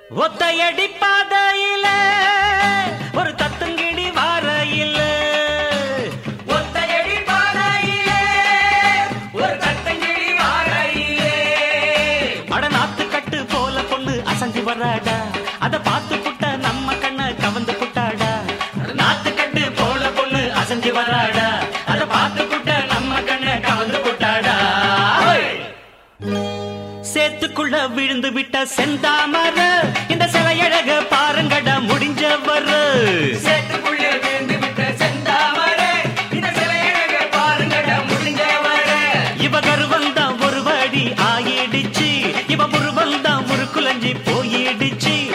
ஒத்தையடி பாதையில ஒரு தத்துங்கிடி வாரையில ஒத்தையடி பாதையிலே ஒரு தத்தங்கிழி வாரையிலே அட நாத்து கட்டு போல பொண்ணு அசஞ்சு வராடா அத பார்த்து புட்ட நம்ம கண்ண கவந்து புட்டாடா நாத்து கட்டு போல பொண்ணு அசஞ்சு வராடா அத பார்த்து புட்ட நம்ம கண்ண கவந்து புட்டாடா சேத்துக்குள்ள விழுந்து விட்ட செந்தாமர இந்த சிலையழக பாருங்கடா முடிஞ்சவர் சேத்துக்குள்ளே விழுந்து விட்ட செந்தாமரை இந்த சிலையழக பாருங்கடா முடிஞ்சவரே இவ கருவந்தான் ஒரு வடி ஆயிடுச்சு இவ முருவந்தான் முறுக்குலஞ்சி போயிடுச்சு